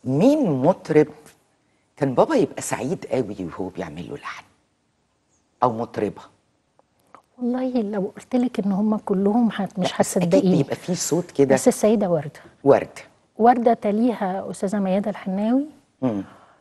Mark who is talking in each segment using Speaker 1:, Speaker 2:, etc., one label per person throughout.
Speaker 1: مين مطرب كان بابا يبقى سعيد قوي وهو بيعمل له لحن او مطربه
Speaker 2: والله لو قلت لك ان هم كلهم هت- مش
Speaker 1: اكيد
Speaker 2: هتصدقيني
Speaker 1: بيبقى فيه صوت كده
Speaker 2: بس السيده ورده
Speaker 1: ورد
Speaker 2: ورده تليها استاذه مياده الحناوي
Speaker 1: مم.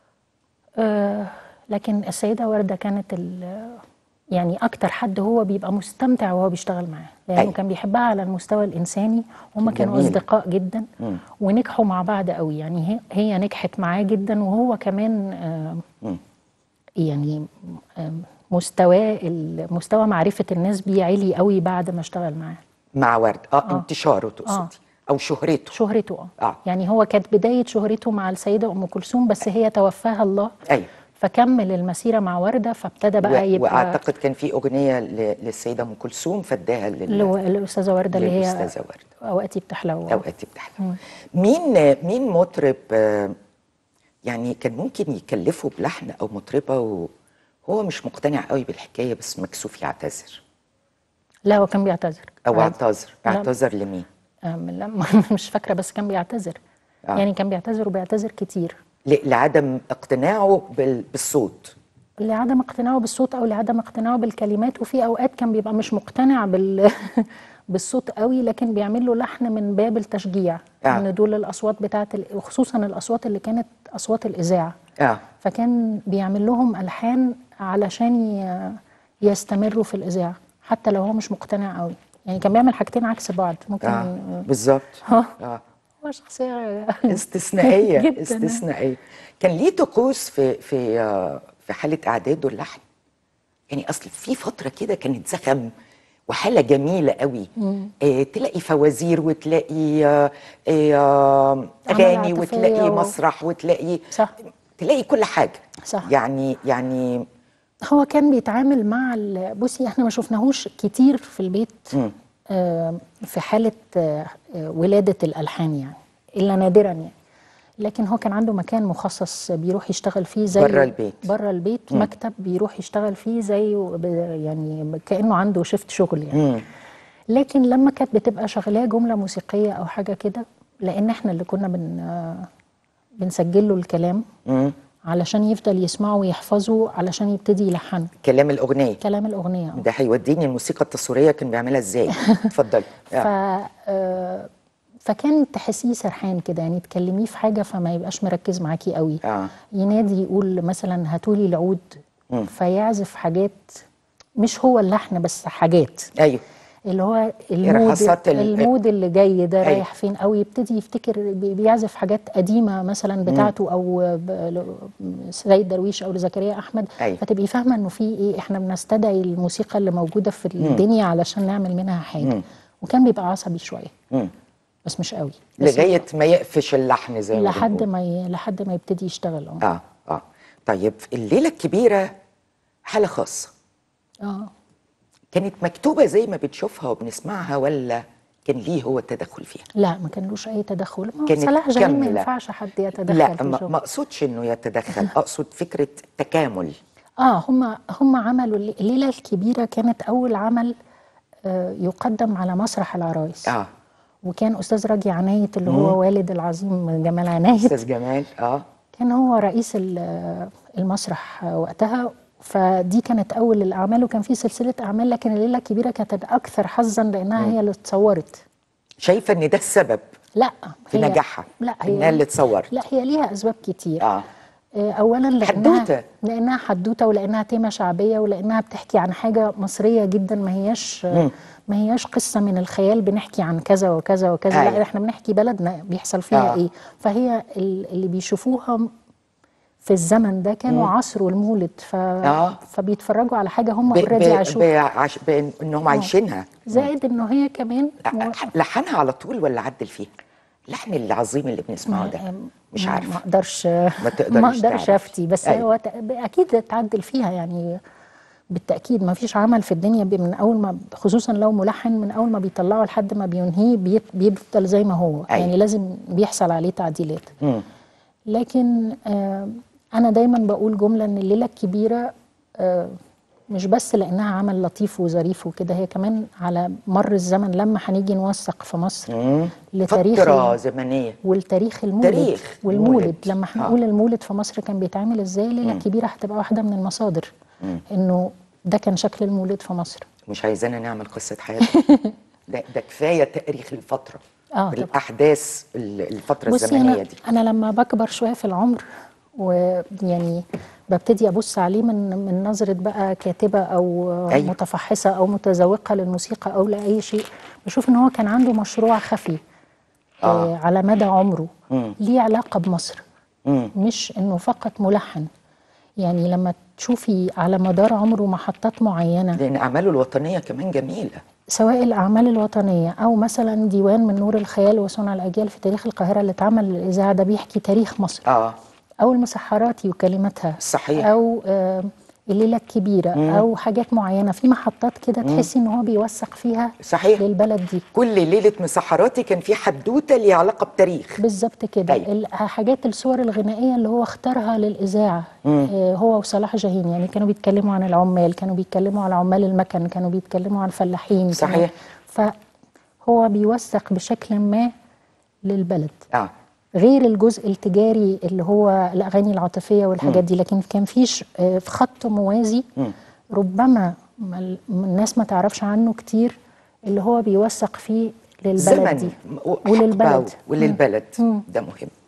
Speaker 2: آه لكن السيده ورده كانت ال- يعني اكتر حد هو بيبقى مستمتع وهو بيشتغل معاه لانه
Speaker 1: أيوة.
Speaker 2: كان بيحبها على المستوى الانساني هم كانوا
Speaker 1: جميل.
Speaker 2: اصدقاء جدا ونجحوا مع بعض قوي يعني هي, هي نجحت معاه جدا وهو كمان آه
Speaker 1: مم.
Speaker 2: يعني آه مستواه ال- مستوى معرفه الناس بيه عالي قوي بعد ما اشتغل معاه
Speaker 1: مع ورد اه, انتشاره تقصدي
Speaker 2: آه.
Speaker 1: او شهرته
Speaker 2: شهرته اه
Speaker 1: آه.
Speaker 2: يعني هو كانت بدايه شهرته مع السيده ام كلثوم بس هي توفاها الله
Speaker 1: ايوه
Speaker 2: فكمل المسيره مع ورده فابتدى بقى
Speaker 1: و-
Speaker 2: يبقى
Speaker 1: واعتقد كان في اغنيه ل- للسيده ام كلثوم فاداها لل...
Speaker 2: لو- الاستاذه ورده اللي هي
Speaker 1: للأستاذة وردة.
Speaker 2: اوقاتي بتحلو
Speaker 1: اوقات بتحلى مين مين مطرب آه، يعني كان ممكن يكلفه بلحن او مطربه وهو مش مقتنع قوي بالحكايه بس مكسوف يعتذر
Speaker 2: لا هو كان بيعتذر
Speaker 1: او
Speaker 2: عادي.
Speaker 1: اعتذر
Speaker 2: لا.
Speaker 1: اعتذر لمين
Speaker 2: أم، لا ما- مش فاكره بس كان بيعتذر
Speaker 1: آه.
Speaker 2: يعني كان بيعتذر وبيعتذر كتير
Speaker 1: ل- لعدم اقتناعه بال- بالصوت
Speaker 2: لعدم اقتناعه بالصوت او لعدم اقتناعه بالكلمات وفي اوقات كان بيبقى مش مقتنع بال بالصوت قوي لكن بيعمل له لحن من باب التشجيع
Speaker 1: آه.
Speaker 2: ان دول الاصوات بتاعت ال- وخصوصا الاصوات اللي كانت اصوات الاذاعه
Speaker 1: اه
Speaker 2: فكان بيعمل لهم الحان علشان ي- يستمروا في الاذاعه حتى لو هو مش مقتنع قوي يعني كان بيعمل حاجتين عكس بعض ممكن
Speaker 1: اه بالظبط
Speaker 2: اه
Speaker 1: اه
Speaker 2: هو شخصيه
Speaker 1: استثنائيه
Speaker 2: جداً.
Speaker 1: استثنائيه كان ليه طقوس في في آه، في حاله اعداده اللحن يعني اصل في فتره كده كانت زخم وحاله جميله قوي آه تلاقي فوازير وتلاقي آه آه اغاني
Speaker 2: عاطفية
Speaker 1: وتلاقي
Speaker 2: و-
Speaker 1: مسرح وتلاقي
Speaker 2: صح.
Speaker 1: تلاقي كل حاجه
Speaker 2: صح.
Speaker 1: يعني يعني
Speaker 2: هو كان بيتعامل مع ال- بصي احنا ما شفناهوش كتير في البيت
Speaker 1: مم.
Speaker 2: آه، في حالة آه، آه، ولادة الألحان يعني إلا نادرا يعني لكن هو كان عنده مكان مخصص بيروح يشتغل فيه زي
Speaker 1: برا البيت.
Speaker 2: بره البيت مكتب بيروح يشتغل فيه زي يعني كأنه عنده شيفت شغل يعني
Speaker 1: مم.
Speaker 2: لكن لما كانت بتبقى شغلاه جملة موسيقية أو حاجة كده لأن احنا اللي كنا بن آه، بنسجل له الكلام
Speaker 1: مم.
Speaker 2: علشان يفضل يسمعه ويحفظه علشان يبتدي يلحنه
Speaker 1: كلام الاغنيه
Speaker 2: كلام الأغنية آه.
Speaker 1: ده هيوديني الموسيقى التصويريه كان بيعملها ازاي اتفضل
Speaker 2: ف آه، فكان تحسيه سرحان كده يعني تكلميه في حاجه فما يبقاش مركز معاكي قوي
Speaker 1: اه
Speaker 2: ينادي يقول مثلا هاتولي العود فيعزف حاجات مش هو اللحن بس حاجات
Speaker 1: ايوه
Speaker 2: اللي هو المود
Speaker 1: إرهاصات ال-
Speaker 2: المود اللي جاي ده
Speaker 1: أيوة.
Speaker 2: رايح فين او يبتدي يفتكر بي- بيعزف حاجات قديمه مثلا بتاعته او ب- ل- سيد درويش او لزكريا احمد
Speaker 1: أيوة.
Speaker 2: فتبقي فاهمه انه في ايه احنا بنستدعي الموسيقى اللي موجوده في الدنيا علشان نعمل منها حاجه وكان بيبقى عصبي شويه
Speaker 1: مم.
Speaker 2: بس مش قوي بس
Speaker 1: لغايه ما يقفش اللحن زي ما
Speaker 2: لحد
Speaker 1: بنقول.
Speaker 2: ما ي... لحد ما يبتدي يشتغل اه
Speaker 1: اه اه طيب الليله الكبيره حاله خاصه
Speaker 2: اه
Speaker 1: كانت مكتوبه زي ما بنشوفها وبنسمعها ولا كان ليه هو التدخل فيها
Speaker 2: لا ما كانلوش اي تدخل ما هو
Speaker 1: كانت
Speaker 2: صلاح جاهين ما
Speaker 1: كاملة.
Speaker 2: ينفعش حد يتدخل
Speaker 1: لا
Speaker 2: في
Speaker 1: ما
Speaker 2: شغله.
Speaker 1: ما اقصدش انه يتدخل اقصد فكره تكامل
Speaker 2: اه هم هم عملوا اللي- الليله الكبيره كانت اول عمل آه يقدم على مسرح العرايس
Speaker 1: اه
Speaker 2: وكان استاذ راجي عنايت اللي هو والد العظيم جمال عنايت
Speaker 1: استاذ جمال اه
Speaker 2: كان هو رئيس ال- المسرح وقتها فدي كانت اول الاعمال وكان في سلسله اعمال لكن الليله الكبيره كانت الاكثر حظا لانها هي اللي اتصورت
Speaker 1: شايفه ان ده السبب
Speaker 2: لا
Speaker 1: في
Speaker 2: هي-
Speaker 1: نجاحها
Speaker 2: لا
Speaker 1: انها اللي اتصورت
Speaker 2: لا هي ليها اسباب كتير
Speaker 1: اه
Speaker 2: آه، اولا لانها
Speaker 1: حدوتة.
Speaker 2: لانها حدوته ولانها تيمه شعبيه ولانها بتحكي عن حاجه مصريه جدا ما هياش ما هياش قصه من الخيال بنحكي عن كذا وكذا وكذا
Speaker 1: أيوة.
Speaker 2: لا احنا بنحكي بلدنا بيحصل فيها
Speaker 1: آه.
Speaker 2: ايه فهي ال- اللي بيشوفوها في الزمن ده كانوا عصر المولد ف...
Speaker 1: آه.
Speaker 2: فبيتفرجوا على حاجه هم
Speaker 1: ب-
Speaker 2: اوريدي
Speaker 1: ب-
Speaker 2: عاشوها
Speaker 1: بعش- بانهم عايشينها
Speaker 2: زائد انه هي كمان مو-
Speaker 1: لحنها على طول ولا عدل فيها؟ اللحن العظيم اللي بنسمعه ده مش
Speaker 2: ما-
Speaker 1: عارفه
Speaker 2: ما اقدرش
Speaker 1: تقدريش
Speaker 2: ما اقدرش
Speaker 1: تعرفي.
Speaker 2: افتي بس
Speaker 1: أيوة.
Speaker 2: هو ت- اكيد اتعدل فيها يعني بالتاكيد ما فيش عمل في الدنيا بي- من اول ما خصوصا لو ملحن من اول ما بيطلعه لحد ما بينهيه بيت- بيفضل زي ما هو
Speaker 1: أيوة.
Speaker 2: يعني لازم بيحصل عليه تعديلات
Speaker 1: مم.
Speaker 2: لكن آه انا دايما بقول جمله ان الليله الكبيره آه مش بس لانها عمل لطيف وظريف وكده هي كمان على مر الزمن لما هنيجي نوثق في مصر لتاريخ
Speaker 1: فتره
Speaker 2: ال-
Speaker 1: زمنيه
Speaker 2: والتاريخ المولد
Speaker 1: تاريخ
Speaker 2: والمولد
Speaker 1: المولد.
Speaker 2: لما
Speaker 1: آه.
Speaker 2: هنقول المولد في مصر كان بيتعمل ازاي ليله كبيره هتبقى واحده من المصادر انه ده كان شكل المولد في مصر
Speaker 1: مش عايزانا نعمل قصه حياه ده ده كفايه تاريخ الفتره
Speaker 2: آه، طبعا.
Speaker 1: الاحداث ال- الفتره
Speaker 2: بصي
Speaker 1: الزمنيه
Speaker 2: انا
Speaker 1: دي
Speaker 2: انا لما بكبر شويه في العمر ويعني ببتدي ابص عليه من من نظره بقى كاتبه او
Speaker 1: أيوة.
Speaker 2: متفحصه او متذوقه للموسيقى او لاي شيء بشوف ان هو كان عنده مشروع خفي
Speaker 1: آه.
Speaker 2: آه. على مدى عمره
Speaker 1: مم.
Speaker 2: ليه علاقه بمصر
Speaker 1: مم.
Speaker 2: مش انه فقط ملحن يعني لما تشوفي على مدار عمره محطات معينه
Speaker 1: لان اعماله الوطنيه كمان جميله
Speaker 2: سواء الأعمال الوطنية أو مثلا ديوان من نور الخيال وصنع الأجيال في تاريخ القاهرة اللي اتعمل للإذاعة ده بيحكي تاريخ مصر
Speaker 1: اه
Speaker 2: أو المسحراتي وكلماتها
Speaker 1: صحيح.
Speaker 2: أو آه الليلة الكبيرة أو حاجات معينة في محطات كده تحسي إن هو بيوثق فيها
Speaker 1: صحيح.
Speaker 2: للبلد دي
Speaker 1: كل ليله مسحراتي كان في حدوته ليها علاقه بتاريخ
Speaker 2: بالظبط كده
Speaker 1: أيوة.
Speaker 2: ال- حاجات الصور الغنائيه اللي هو اختارها للإذاعة آه هو وصلاح جاهين يعني كانوا بيتكلموا عن العمال كانوا بيتكلموا عن عمال المكن كانوا بيتكلموا عن الفلاحين
Speaker 1: صحيح.
Speaker 2: كانوا- فهو بيوثق بشكل ما للبلد
Speaker 1: اه
Speaker 2: غير الجزء التجاري اللي هو الأغاني العاطفية والحاجات دي لكن كان فيش آه، في خط موازي ربما ما ال- الناس ما تعرفش عنه كتير اللي هو بيوثق فيه للبلد
Speaker 1: زمن
Speaker 2: دي
Speaker 1: و-
Speaker 2: وللبلد
Speaker 1: حقبة وللبلد
Speaker 2: مم.
Speaker 1: ده مهم